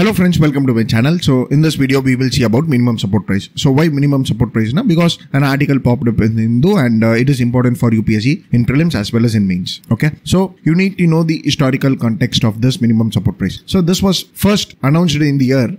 Hello friends, welcome to my channel. So in this video we will see about minimum support price. So why minimum support price? Na? Because an article popped up in Hindu and uh, it is important for UPSC in prelims as well as in mains. Okay. So you need to know the historical context of this minimum support price. So this was first announced in the year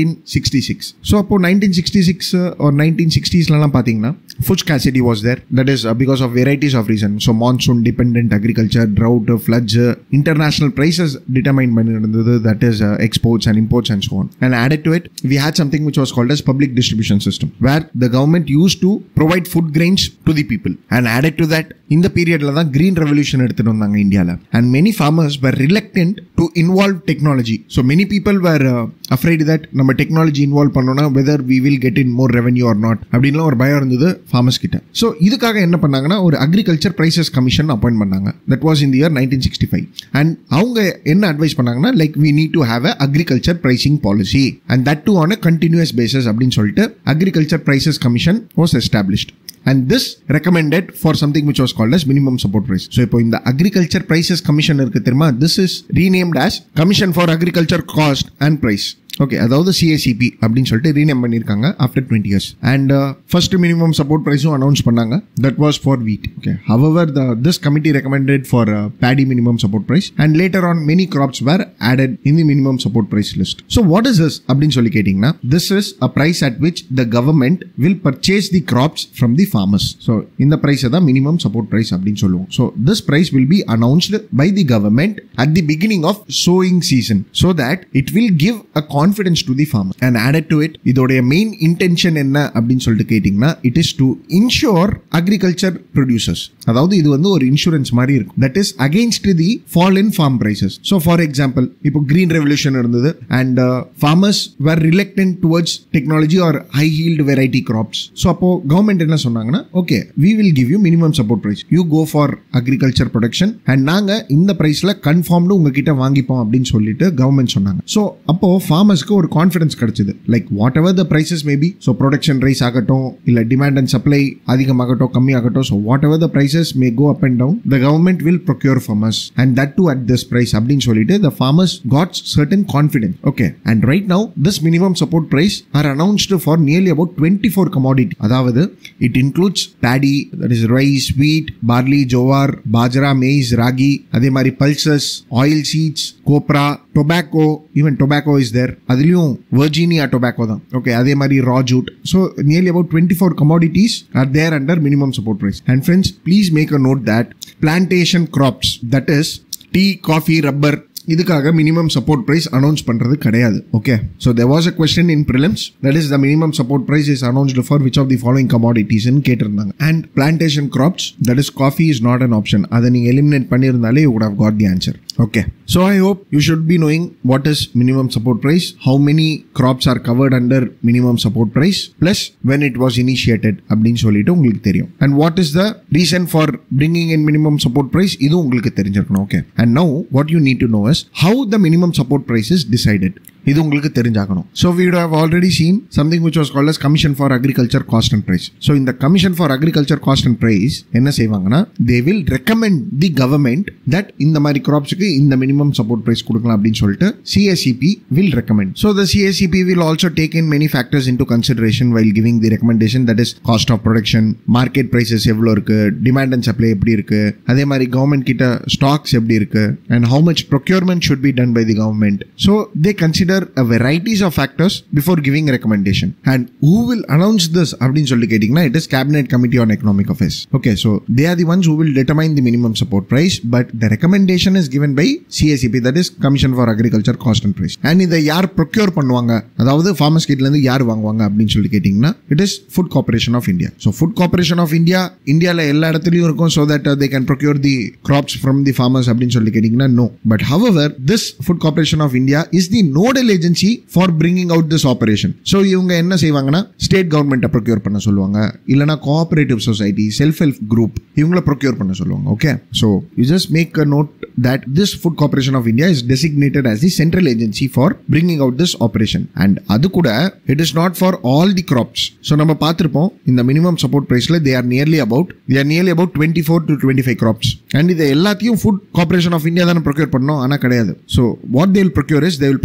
1966. So அப்போ 1966 uh, or 1960s லாம் பார்த்தீங்கன்னா food scarcity was there. That is uh, because of varieties of reason. So monsoon dependent agriculture, drought, floods, uh, international prices determined பண்ணிருந்தது that is uh, exports and imports and so on. And added to it, we had something which was called as public distribution system, where the government used to provide food grains to the people. And added to that, இந்த பீரியட்ல தான் green revolution எடுத்துட்டு வந்தாங்க இந்தியாவில் and many farmers were reluctant to involve technology so many people were afraid that நம்ம technology involve பண்ணோம்னா whether we will get in more revenue or not அப்படின்லாம் ஒரு பயம் இருந்தது ஃபார்மர்ஸ் கிட்ட ஸோ இதுக்காக என்ன பண்ணாங்கன்னா ஒரு அக்ரிகல்ச்சர் பிரைசஸ் கமிஷன் அப்பாயிண்ட் பண்ணாங்க that was in year nineteen sixty five and அவங்க என்ன அட்வைஸ் பண்ணாங்கன்னா like we need to have a agriculture pricing policy and that too on a continuous basis அப்படின்னு சொல்லிட்டு agriculture prices commission was established and this recommended for something which was called as minimum support price so இப்போ இந்த agriculture prices commission இருக்கு தெரியுமா this is renamed as commission for agriculture cost and price okay அதாவது CACP அப்படின்னு சொல்லிட்டு rename பண்ணியிருக்காங்க after twenty years and first minimum support ப்ரைஸும் announce பண்ணாங்க that was for wheat okay however the this committee recommended for paddy minimum support price and later on many crops were added in the minimum support price list so what is this அப்படின்னு சொல்லி கேட்டிங்கன்னா this is a price at which the government will purchase the crops from the farmers so இந்த ப்ரைஸை தான் minimum support price அப்படின்னு சொல்லுவோம் so this price will be announced by the government at the beginning of sowing season so that it will give a confidence to the farmer and added to it இதோடைய main intention என்ன அப்படின்னு சொல்லிட்டு கேட்டிங்கன்னா it is to insure agriculture producers அதாவது இது வந்து ஒரு insurance மாதிரி இருக்கும் that is against the fall in farm prices so for example இப்போ கிரீன் ரெவல்யூஷன் இருந்தது and farmers were reluctant towards technology or high yield variety crops so அப்போ government என்ன சொன்னாங்கன்னா okay we will give you minimum support price you go for agriculture production and நாங்கள் இந்த ப்ரைஸில் confirmed உங்ககிட்ட வாங்கிப்போம் அப்படின்னு சொல்லிட்டு கவர்மெண்ட் சொன்னாங்க ஸோ அப்போ ஃபார்மர்ஸ்க்கு ஒரு கான்ஃபிடன்ஸ் கிடைச்சது like whatever the prices maybe so production rise ஆகட்டும் இல்லை டிமாண்ட் அண்ட் சப்ளை அதிகமாகட்டும் கம்மியாகட்டும் so whatever the prices may go up and down the government will procure farmers and that too at this price அப்படின்னு சொல்லிட்டு the farmers got certain confidence okay and right now this minimum support price are announced for nearly about twenty four commodity அதாவது it includes paddy that is rice wheat barley jowar bajra maize ragi அதே மாதிரி pulses oil seeds copra tobacco even tobacco is there அதுலயும் Virginia tobacco தான் okay அதே மாதிரி raw jute so nearly about twenty four commodities are there under minimum support price and friends please make a note that plantation crops that is tea coffee rubber இதுக்காக minimum support price announce பண்றது கிடையாது okay so there was a question in prelims that is the minimum support price is announced for which of the following commodities கேட்டிருந்தாங்க and plantation crops that is coffee is not an option அதை நீங்கள் eliminate பண்ணியிருந்தாலே you would have got the answer okay so I hope you should be knowing what is minimum support price how many crops are covered under minimum support price plus when it was initiated அப்படின்னு சொல்லிட்டு உங்களுக்கு தெரியும் and what is the reason for bringing in minimum support price இது உங்களுக்கு தெரிஞ்சிருக்கணும் okay and know what you need to know is how the minimum support price is decided இது உங்களுக்கு தெரிஞ்சாகணும் so we have already seen something which was called as commission for agriculture cost and price so இந்த commission for agriculture cost and price என்ன செய்வாங்கன்னா they will recommend the government that இந்த மாதிரி கிராப்ஸுக்கு இந்த minimum support price கொடுக்கலாம் அப்படின்னு சொல்லிட்டு CSCP will recommend so the CSCP will also take in many factors into consideration while giving the recommendation that is cost of production market prices எவ்வளோ இருக்கு demand and supply எப்படி இருக்கு அதே மாதிரி government கிட்ட ஸ்டாக்ஸ் எப்படி இருக்கு and how much procurement should be done by the government so they consider a varieties of factors before giving recommendation and who will announce this அப்படின்னு சொல்லி கேட்டிங்கன்னா it is cabinet committee on economic affairs okay so they are the ones who will determine the minimum support price but the recommendation is given by CSCP that is commission for agriculture cost and price and இதை யார் procure பண்ணுவாங்க அதாவது farmers கிட்டலேருந்து யார் வாங்குவாங்க அப்படின்னு சொல்லி கேட்டிங்கன்னா it is Food corporation of India so Food corporation of India இந்தியாவில் எல்லா இடத்துலையும் இருக்கும் so that they can procure the crops from the farmers அப்படின்னு சொல்லி கேட்டிங்கன்னா no but however this Food corporation of India is the nodal agency for bringing out this operation so இவங்க என்ன செய்வாங்கன்னா ஸ்டேட் கவர்மெண்ட்டை ப்ரொக்யூர் பண்ண சொல்லுவாங்க இல்லைனா cooperative society self help group இவங்கள ப்ரொக்யூர் பண்ண சொல்லுவாங்க okay so you just make a note that this Food corporation of India is designated as the central agency for bringing out this operation and அது கூட it is not for all the crops so நம்ம பார்த்துருப்போம் இந்த minimum support ப்ரைஸில் they are nearly about they are nearly about twenty four to twenty five crops and இது எல்லாத்தையும் Food corporation of India தானே procure பண்ணோம் ஆனால் கிடையாது so what they will procure is they will procure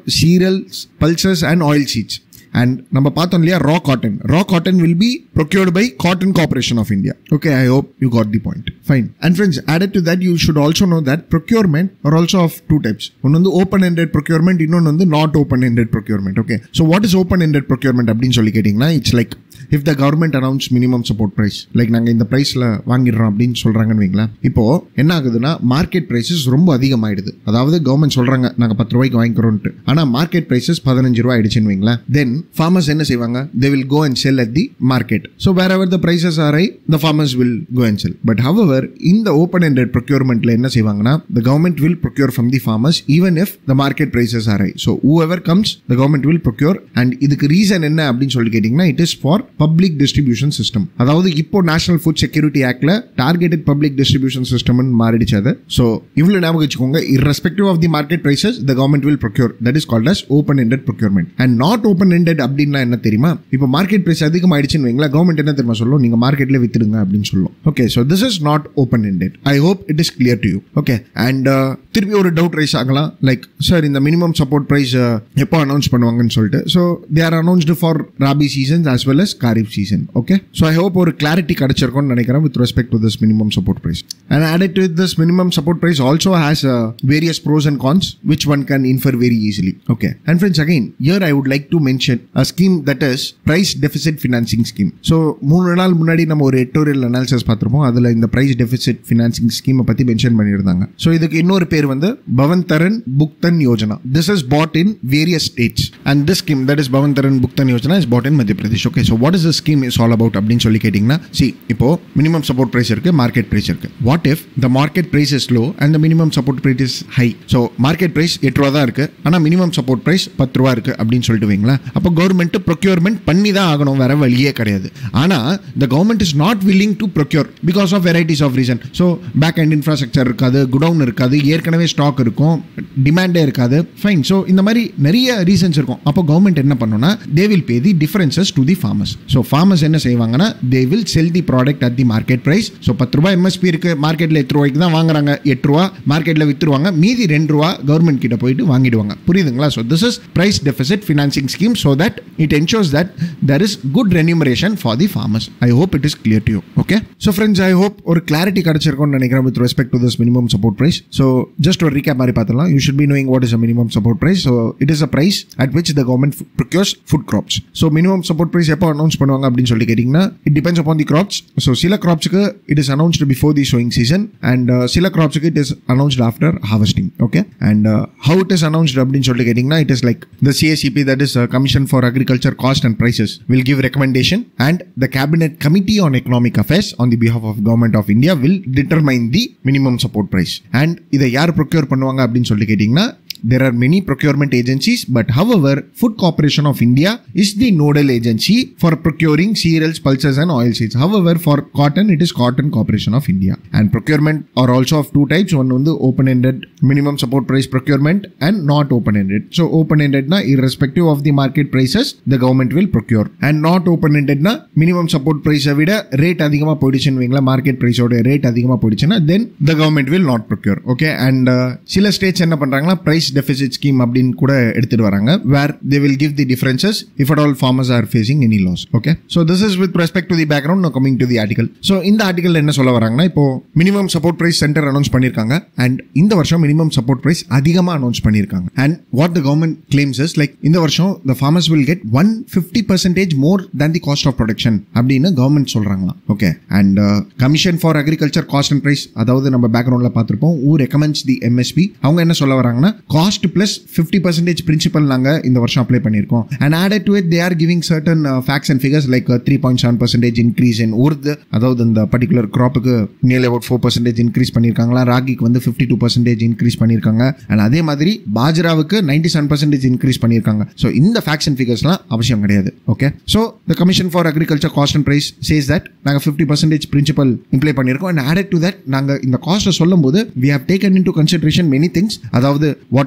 cereals, pulses and oil seeds. And நம்ம பார்த்தோம் இல்லையா raw cotton raw cotton will be procured by Cotton Corporation of India okay I hope you got the point fine and friends added to that you should also know that procurement are also of two types ஒன்று வந்து open ended procurement இன்னொன்று வந்து not open ended procurement okay so what is open ended procurement அப்படின்னு சொல்லி கேட்டிங்கன்னா it's like if the government announce minimum support price like நாங்கள் இந்த ப்ரைஸில் வாங்கிடுறோம் அப்படின்னு சொல்கிறாங்கன்னு வைங்களேன் இப்போ என்ன ஆகுதுன்னா மார்க்கெட் ப்ரைஸஸ் ரொம்ப அதிகமாயிடுது அதாவது கவர்மெண்ட் சொல்கிறாங்க நாங்கள் பத்து ரூபாய்க்கு வாங்கிக்கிறோன்ட்டு ஆனால் மார்க்கெட் ப்ரைஸஸ் பதினஞ்சு ரூபாய் ஆயிடுச்சுன்னு வைங்களேன் தென் ஃபார்மர்ஸ் என்ன செய்வாங்க they will go and sell at the market so wherever the prices are high the farmers will go and sell but however இந்த ஓப்பன் எண்டட் ப்ரொக்யூர்மெண்ட்ல என்ன செய்வாங்கன்னா the government will procure from the farmers even if the market prices are high so whoever comes the government will procure and இதுக்கு reason என்ன அப்படின்னு சொல்லி கேட்டிங்கன்னா it is for public distribution system அதாவது இப்போ நேஷனல் ஃபுட் செக்யூரிட்டி ஆக்ட்ல targeted public distribution சிஸ்டம்னு மாறிடுச்சு அது ஸோ இவ்வளோ ஞாபகம் வச்சுக்கோங்க irrespective of the market prices the government will procure that is called as open ended procurement and not open ended அப்படின்னா என்ன தெரியுமா இப்போ மார்க்கெட் ப்ரைஸ் அதிகமாயிடுச்சுன்னு வைங்களா கவர்மெண்ட் என்ன தெரியுமா சொல்லும் நீங்க மார்க்கெட்ல வித்துடுங்க அப்படின்னு சொல்லும் okay so this is not open ended I hope it is clear to you okay and திருப்பி ஒரு டவுட் ரைஸ் ஆகலாம் லைக் சார் இந்த மினிமம் சப்போர்ட் ப்ரைஸ் எப்போ அனௌன்ஸ் பண்ணுவாங்கன்னு சொல்லிட்டு so they are announced for rabi seasons as well as kharif season okay so I hope ஒரு clarity கிடைச்சிருக்கும்னு நினைக்கிறேன் with respect to this minimum support price and added to this minimum support price also has uh, various pros and cons which one can infer very easily okay and friends again here i would like to mention a scheme that is price deficit financing scheme so மூணு நாள் முன்னாடி நம்ம ஒரு எட்டோரியல் analysis பார்த்துருப்போம் அதில் இந்த price deficit financing ஸ்கீமை பற்றி மென்ஷன் பண்ணியிருந்தாங்க ஸோ இதுக்கு இன்னொரு பேர் வந்து Bhavantar Bhugtan Yojana this is put in various states and this scheme that is Bhavantar Bhugtan Yojana is put in Madhya Pradesh okay so what is the scheme is all about அப்படின்னு சொல்லி கேட்டிங்கன்னா சி இப்போ மினிமம் சப்போர்ட் ப்ரைஸ் இருக்கு மார்க்கெட் ப்ரைஸ் இருக்கு what if the market price is low and the minimum support price is high so market price எட்டு ரூபா தான் இருக்கு ஆனால் மினிமம் சப்போர்ட் ப்ரைஸ் பத்து ரூபா இருக்கு அப்படின்னு சொல்லிட்டு வைங்களேன் அப்போ கவர்மெண்ட் ப்ரொக்யூர்மெண்ட் பண்ணி தான் ஆகணும் வேற வழியே கிடையாது ஆனால் the government is not willing to procure because of varieties of reason so back and infrastructure இருக்காது குடவுன் இருக்காது ஏற்கனவே ஸ்டாக் இருக்கும் டிமாண்டே இருக்காது ஃபைன் ஸோ இந்த மாதிரி நிறைய ரீசன்ஸ் இருக்கும் அப்போ கவர்மெண்ட் என்ன பண்ணுன்னா they will pay the differences to the farmers so farmers என்ன செய்வாங்கன்னா they will sell the product at the market price so பத்து ரூபாய் எம்எஸ்பி இருக்கு மார்க்கெட்டில் எட்டு ரூபாய்க்கு தான் வாங்குறாங்க எட்டு ரூபா மார்க்கெட்டில் வித்துருவாங்க மீதி ரெண்டு ரூபா கவர்மெண்ட் கிட்ட போயிட்டு வாங்கிடுவாங்க புரியுதுங்களா so this is price deficit financing scheme so that it ensures that there is good remuneration for the farmers I hope it is clear to you okay so friends I hope ஒரு clarity கிடைச்சிருக்கும்னு நினைக்கிறேன் with respect to this minimum support price so just ஒரு recap மாதிரி பார்த்துலாம் you should be knowing what is a minimum support price so it is a price at which the government procures food crops so minimum support price எப்போ announce பண்ணுவாங்க அப்படின்னு சொல்லி கேட்டிங்கன்னா it depends upon the crops so சில கிராப்ஸுக்கு it is announced before the sowing season and சில கிராப்ஸுக்கு it is announced after harvesting okay and how it is announced அப்படின்னு சொல்லிட்டு கேட்டிங்கன்னா it is like the CSCP that is commission for agriculture cost and prices will give recommendation and the cabinet committee on economic affairs on the behalf of government of india will determine the minimum support price and இதை யார் procure பண்ணுவாங்க அப்படின்னு சொல்லி கேட்டிங்கன்னா there are many procurement agencies but however food corporation of india is the nodal agency for procuring cereals pulses and oilseeds however for cotton it is cotton corporation of india and procurement are also of two types one on the open ended minimum support price procurement and not open ended so open ended na irrespective of the market prices the government will procure and not open ended na minimum support price விட rate அதிகமா போயிடுச்சுன்னு வைங்களா market பிரைஸோட rate அதிகமா போயிடுச்சுன்னா then the government will not procure okay and சில states என்ன பண்றாங்கன்னா பிரைஸ் டெபிசிட் ஸ்கீம் அப்படின்னு கூட எடுத்துட்டு வராங்க where they will give the differences if at all farmers are facing any loss okay so this is with respect to the background no coming to the article so இந்த article என்ன சொல்ல வராங்கன்னா இப்போ minimum support price centre announce பண்ணியிருக்காங்க and இந்த வருஷம் minimum support price அதிகமாக announce பண்ணியிருக்காங்க and what the government claims is like இந்த வருஷம் the farmers will get one fifty percentage more than the cost of production அப்படின்னு கவர்மெண்ட் சொல்றாங்களாம் okay and commission for agriculture cost and price அதாவது நம்ம பேக்ரவுண்ட்ல பார்த்திருப்போம் ஊ ரெக்கமெண்ட்ஸ் தி MSP அவங்க என்ன சொல்ல வராங்கன்னா cost plus fifty percentage principle நாங்கள் இந்த வருஷம் அப்ளை பண்ணியிருக்கோம் and added to it they are giving certain facts and figures like three point seven percentage increase in urad அதாவது இந்த பர்டிகுலர் கிராப்புக்கு nearly about four percentage increase பண்ணியிருக்காங்களா ராகிக்கு வந்து ஃபிஃப்டி டூ பர்சன்டேஜ் இன்க்ரீஸ் பண்ணியிருக்காங்க அண்ட் அதே மாதிரி பாஜ்ராவுக்கு நைன்டி செவன் பர்சன்டேஜ் இன்க்ரீஸ் பண்ணியிருக்காங்க ஸோ இந்த ஃபேக்ஸ் அண்ட் ஃபிகர்ஸ்லாம் அவசியம் கிடையாது okay so the commission for agriculture cost and price says that நாங்கள் ஃபிஃப்டி பர்சன்டேஜ் பிரின்சிபல் இம்ப்ளை பண்ணியிருக்கோம் அண்ட் ஆடட் டு தட் நாங்கள் இந்த காஸ்ட்டை சொல்லும் போது we have taken into consideration many things அதாவது what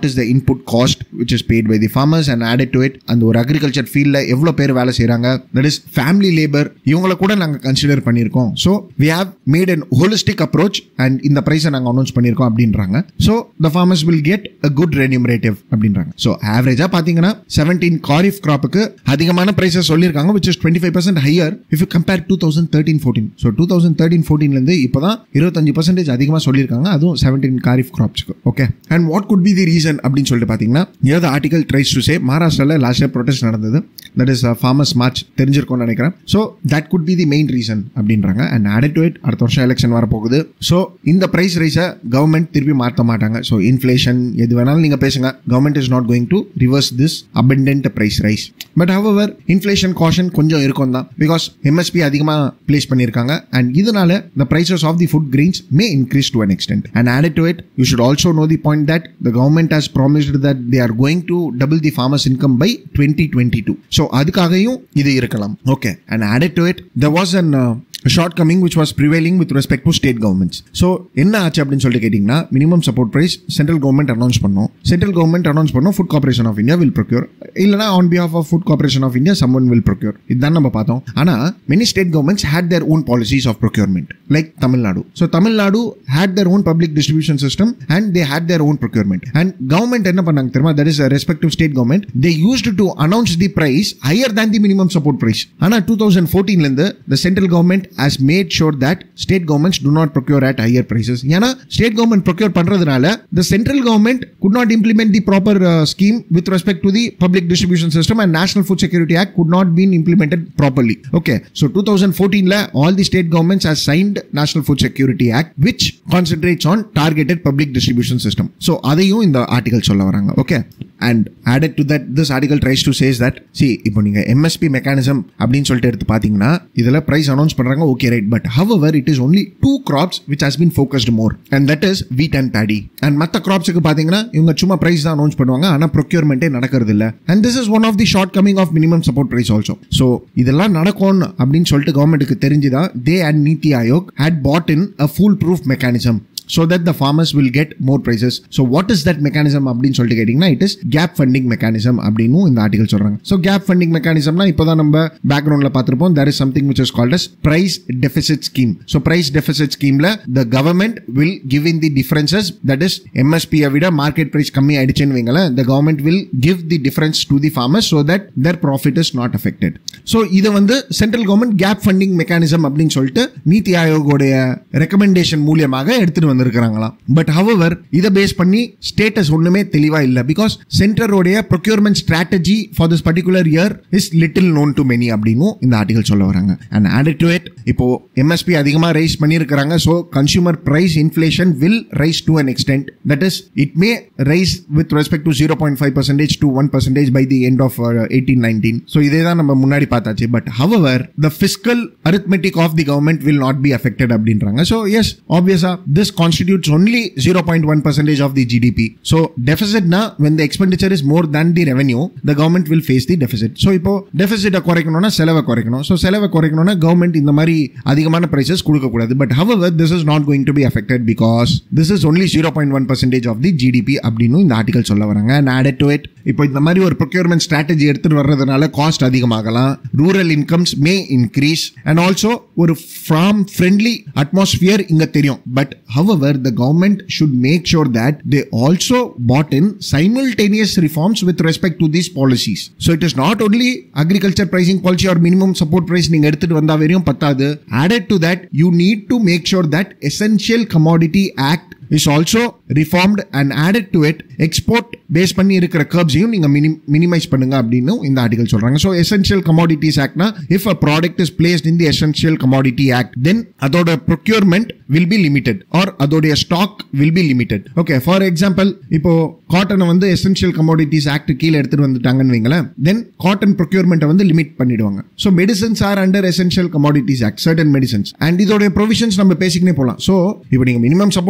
what is the input cost which is paid by the farmers and added to it அந்த ஒரு agriculture ஃபீல்டில் எவ்வளோ பேர் வேலை செய்கிறாங்க தட் இஸ் ஃபேமிலி லேபர் இவங்கள கூட நாங்கள் கன்சிடர் பண்ணியிருக்கோம் so we have made an holistic approach and இந்த ப்ரைஸை நாங்கள் அனௌன்ஸ் பண்ணியிருக்கோம் அப்படின்றாங்க so the farmers will get a good remunerative அப்படின்றாங்க ஸோ ஆவரேஜாக பார்த்தீங்கன்னா செவன்டீன் காரிஃப் கிராப்புக்கு அதிகமான ப்ரைஸஸ் சொல்லியிருக்காங்க which is twenty five percent higher if you compare two thousand thirteen fourteen so two thousand thirteen ஃபோர்டீன்லேருந்து இப்போ தான் இருபத்தஞ்சு பர்சன்டேஜ் அதிகமாக சொல்லியிருக்காங்க அதுவும் செவன்டீன் காரிஃப் கிராப்ஸ்க்கு okay and what could be the reason அப்படின்னு சொல்லிட்டு பார்த்தீங்கன்னா ஏதாவது ஆர்டிகல் ட்ரைஸ் டு சே மகாராஷ்டிராவில் லாஸ்ட் இயர் ப்ரொடெஸ்ட் நடந்தது தட் இஸ் ஃபார்மர்ஸ் மார்ச் தெரிஞ்சிருக்கும்னு நினைக்கிறேன் so that could be the main reason அப்படின்றாங்க அண்ட் ஆடட் டு இட் அடுத்த வருஷம் எலெக்ஷன் வரப்போகுது ஸோ இந்த ப்ரைஸ் ரைஸை கவர்மெண்ட் திருப்பி மாற்ற மாட்டாங்க ஸோ இன்ஃப்ளேஷன் எது வேணாலும் நீங்கள் பேசுங்க government is not going to reverse this abundant price rise but however inflation caution கொஞ்சம் இருக்கும் தான் பிகாஸ் எம்எஸ்பி அதிகமாக பிளேஸ் பண்ணியிருக்காங்க அண்ட் இதனால the prices of the food grains may increase to an extent and added to it you should also know the point that the government has promised that they are going to double the farmers income by twenty twenty two so அதுக்காகவும் இது இருக்கலாம் okay and added to it the was an short coming which was prevailing with respect to state governments so என்ன ஆச்சு அப்படின்னு சொல்லிட்டு கேட்டிங்கன்னா minimum support price central government announce பண்ணோம் central government announce பண்ணோம் food corporation of India will procure இல்லைனா on behalf of food corporation of India someone will procure இதுதான் நம்ம பார்த்தோம் ஆனால் many state governments had their own policies of procurement like Tamil Nadu so Tamil Nadu had their own public distribution system and they had their own procurement and government என்ன பண்ணாங்க தெரியுமா that is respective state government they used to announce the price higher than the minimum support price ஆனால் two thousand ஃபோர்டீன்லேருந்து the central government has made sure that state governments do not procure at higher prices ஏன்னா state government procure பண்றதுனால the central government could not implement the proper uh, scheme with respect to the public distribution system and national food security act could not been implemented properly okay so 2014 ல all the state governments have signed national food security act which concentrates on targeted public distribution system so அதையும் இந்த article சொல்ல வராங்க okay and added to that this article tries to says that see இப்போ நீங்க MSP mechanism அப்படின்னு சொல்லிட்டு எடுத்து பாத்தீங்கன்னா இதுல பிரைஸ் அனௌன்ஸ் பண்றாங்க okay right but however it is only two crops which has been focused more and that is wheat and paddy and மற்ற கிராப்ஸுக்கு பாத்தீங்கன்னா இவங்க சும்மா பிரைஸ் தான் அனௌன்ஸ் பண்ணுவாங்க ஆனா ப்ரொக்யூர்மெண்ட்டே நடக்கிறது இல்ல and this is one of the short coming of minimum support price also so இதெல்லாம் நடக்கும் அப்படின்னு சொல்லிட்டு கவர்மெண்ட்டுக்கு தெரிஞ்சுதான் they and NITI Aayog had bought in a fool proof mechanism so that the farmers will get more prices so what is that mechanism அப்படின்னு சொல்லிட்டு கேட்டிங்கன்னா it is gap funding mechanism அப்படின்னு இந்த ஆர்டிகல் சொல்றாங்க so gap funding mechanismனா இப்போதான் நம்ம பேக்ரவுண்ட்ல பார்த்திருப்போம் there is something which is called as price deficit scheme so price deficit schemeல the government will give in the differences that is MSP யை விட market price கம்மி ஆயிடுச்சுன்னு வைங்களேன் the government will give the difference to the farmers so that their profit is not affected so இதை வந்து central government gap funding mechanism அப்படின்னு சொல்லிட்டு நீத்தி ஆயோகோடைய ரெக்கமெண்டேஷன் மூலியமாக எடுத்துட்டு வந்திருக்கிறாங்களாம் பட் ஹவவர் இதை பேஸ் பண்ணி ஸ்டேட்டஸ் ஒண்ணுமே தெளிவா இல்ல பிகாஸ் சென்டரோடைய procurement strategy for this particular year is little known to many அப்படின்னு இந்த ஆர்டிகல் சொல்ல வராங்க அண்ட் ஆடட் டு இட் இப்போ எம்எஸ்பி அதிகமாக ரைஸ் பண்ணியிருக்கிறாங்க so consumer price inflation will rise to an extent that is it may rise with respect to zero point five percentage to one percentage by the end of eighteen nineteen so இதே தான் நம்ம முன்னாடி பார்த்தாச்சு but however the fiscal arithmetic of the government will not be affected அப்படின்றாங்க so as ஆப்வியஸா this constitutes only zero point one percentage of the GDP so டெபிசிட்னா when the expenditure is more than the revenue the government will face the deficit so இப்போ டெபிசிட்டை குறைக்கணும்னா செலவை குறைக்கணும் so செலவை குறைக்கணும்னா government இந்த மாதிரி அதிகமான பிரைசஸ் கொடுக்கக்கூடாது but however this is not going to be affected because this is only zero point one percentage of the GDP அப்படின்னு இந்த ஆர்டிகல் சொல்ல வராங்க அண்ட் ஆடட் டு இட் இப்போ இந்த மாதிரி ஒரு ப்ரொக்யூர்மெண்ட் ஸ்ட்ராட்டஜி எடுத்துட்டு வர்றதுனால காஸ்ட் அதிகமாகலாம் rural incomes may increase and also ஒரு ஃபார்ம் ஃப்ரெண்ட்லி அட்மாஸ்பியர் இங்க தெரியும் but however the government should make sure that they also put in simultaneous reforms with respect to these policies so it is not only agriculture pricing policy or minimum support price நீங்க எடுத்துட்டு வந்தா வெறும் பத்தாது added to that you need to make sure that essential commodity act is also reformed and added to it export base பண்ணி இருக்கிற கர்ப்ஸையும் நீங்க minimise பண்ணுங்க அப்படின்னு இந்த ஆர்டிகல் சொல்றாங்க ஸோ எசென்ஷியல் கமாடிட்டிஸ் ஆக்ட்னா if a product is placed in the essential commodity act then அதோட procurement will be limited or அதோடைய stock will be limited okay for example இப்போ காட்டனை வந்து எசென்ஷியல் கமாடிட்டிஸ் ஆக்ட் கீழே எடுத்துட்டு வந்துட்டாங்கன்னு வைங்களேன் தென் காட்டன் ப்ரொக்யூர்மெண்ட்டை வந்து லிமிட் பண்ணிடுவாங்க so medicines are under essential commodities act certain medicines and இதோடைய ப்ரொவிஷன்ஸ் நம்ம பேசிக்கினே போகலாம் ஸோ இப்போ நீங்க மினிமம் சப்போர்ட் பிரைஸ் எடுத்துட்டு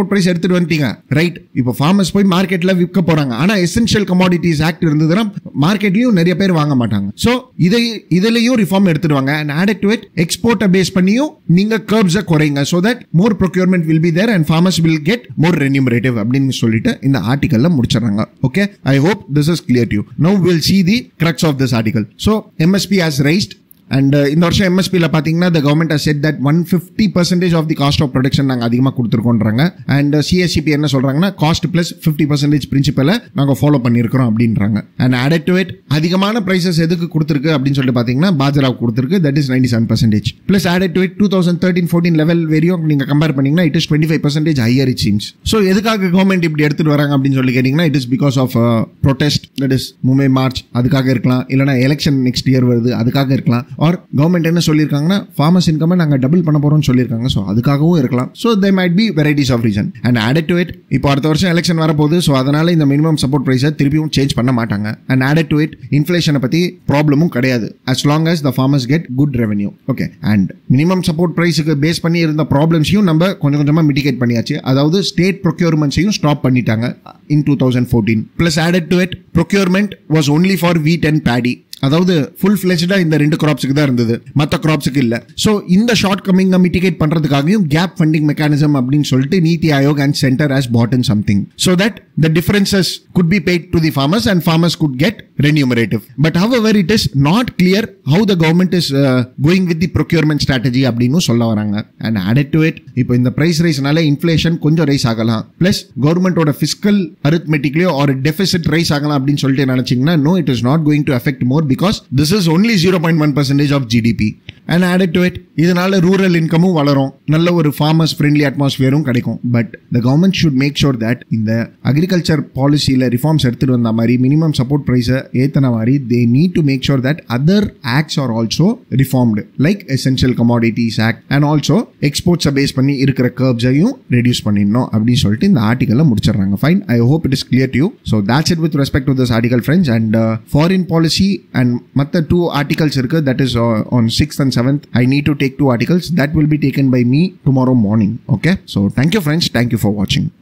எடுத்துட்டு வந்துட்டீங்க ரைட் இப்போ ஃபார்மர்ஸ் போய் மார்க்கெட்ல விற்க போறாங்க ஆனா எசென்ஷியல் கமாடிட்டிஸ் ஆக்ட் இருந்ததுன்னா மார்க்கெட்லயும் நிறைய பேர் வாங்க மாட்டாங்க ஸோ இதை இதுலயும் ரிஃபார்ம் எடுத்துட்டு வாங்க அண்ட் ஆட் டு இட் எக்ஸ்போர்ட்டை பேஸ் பண்ணியும் நீங்க கர்ப்ஸை குறைங்க so that more procurement will be there and farmers will get more remunerative அப்படின்னு சொல்லிட்டு இந்த ஆர்டிகல்ல முடிச்சிடறாங்க okay I hope this is clear you know will see the crux of this article so MSP has raised and இந்த வருஷம் எம்எஸ்பியில் பார்த்தீங்கன்னா the government set that one fifty percentage of the cost of production நாங்கள் அதிகமாக கொடுத்துருக்கோன்றாங்க and CSCP என்ன சொல்கிறாங்கன்னா cost plus fifty percentage பிரின்சிபலை நாங்கள் ஃபாலோ பண்ணியிருக்கிறோம் அப்படின்றாங்க அண்ட் ஆடட் டு இட் அதிகமான ப்ரைஸஸ் எதுக்கு கொடுத்துருக்கு அப்படின்னு சொல்லிட்டு பார்த்தீங்கன்னா பாஜராவுக்கு கொடுத்துருக்கு that is ninety seven percentage plus added to it two thousand thirteen fourteen level வரையும் நீங்கள் கம்பேர் பண்ணீங்கன்னா it is twenty five percentage higher it seems so எதுக்காக கவர்மெண்ட் இப்படி எடுத்துட்டு வராங்க அப்படின்னு சொல்லி கேட்டிங்கன்னா it is because of protest that is Mumbai March அதுக்காக இருக்கலாம் இல்லைனா எலெக்ஷன் நெக்ஸ்ட் இயர் வருது அதுக்காக இருக்கலாம் ஆர் கவர்மெண்ட் என்ன சொல்லியிருக்காங்கன்னா ஃபார்மர்ஸ் இன்கம் நாங்கள் டபுள் பண்ண போறோம்னு சொல்லியிருக்காங்க ஸோ அதுக்காகவும் இருக்கலாம் so they might be varieties of reason and added to it இப்போ அடுத்த வருஷம் எலெக்ஷன் வரப்போகுது ஸோ அதனால இந்த மினிமம் சப்போர்ட் ப்ரைஸை திருப்பியும் சேஞ்ச் பண்ண மாட்டாங்க அண்ட் ஆடட் டு இட் இன்ஃப்ளேஷனை பற்றி ப்ராப்ளமும் கிடையாது as long as the farmers get good revenue okay and minimum support ப்ரைஸுக்கு பேஸ் பண்ணி இருந்த ப்ராப்ளம்ஸையும் நம்ம கொஞ்சம் கொஞ்சமாக மிட்டிகேட் பண்ணியாச்சு அதாவது ஸ்டேட் ப்ரொக்யூர்மெண்ட்ஸையும் ஸ்டாப் பண்ணிட்டாங்க in two thousand fourteen plus added to it procurement was only for wheat and paddy அதாவது ஃபுல் ஃபிளெஜ்டா இந்த ரெண்டு கிராப்ஸுக்கு தான் இருந்தது மற்ற கிராப்ஸுக்கு இல்ல ஸோ இந்த ஷார்ட் கமிங் மிட்டிகேட் பண்றதுக்காகவும் கேப் ஃபண்டிங் மெக்கானிசம் அப்படின்னு சொல்லிட்டு Niti Aayog and centre has put in something so that the differences could be paid to the farmers and farmers could get remunerative but however it is not clear how the government is going with the procurement strategy அப்படின்னு சொல்ல வராங்க and added to it இப்போ இந்த price ரைஸ்னால inflation கொஞ்சம் rise ஆகலாம் plus கவர்மெண்டோட fiscal அரித்மெட்டிக்லயோ ஒரு டெபிசிட் ரைஸ் ஆகலாம் அப்படின்னு சொல்லிட்டு நினைச்சீங்கன்னா no it is not going to affect more because this is only zero point one percentage of GDP and added to it இதனால ரூரல் இன்கமும் வளரும் நல்ல ஒரு ஃபார்மர்ஸ் ஃப்ரெண்ட்லி அட்மாஸ்பியரும் கிடைக்கும் but the government should make sure that இந்த agriculture பாலிசியில் reforms எடுத்துட்டு வந்த மாதிரி மினிமம் சப்போர்ட் ப்ரைஸை ஏற்றின மாதிரி they need to make sure that other acts are also reformed like essential commodities act and also எக்ஸ்போர்ட்ஸை பேஸ் பண்ணி இருக்கிற கர்ப்ஸையும் ரெடியூஸ் பண்ணிடணும் அப்படின்னு சொல்லிட்டு இந்த ஆர்டிகலில் முடிச்சிடுறாங்க fine I hope it is clear to you so that's it with respect to this article friends and uh, foreign policy and மற்ற two articles இருக்கு that is uh, on 6th and 7th I need to take two articles that will be taken by me tomorrow morning okay so thank you friends thank you for watching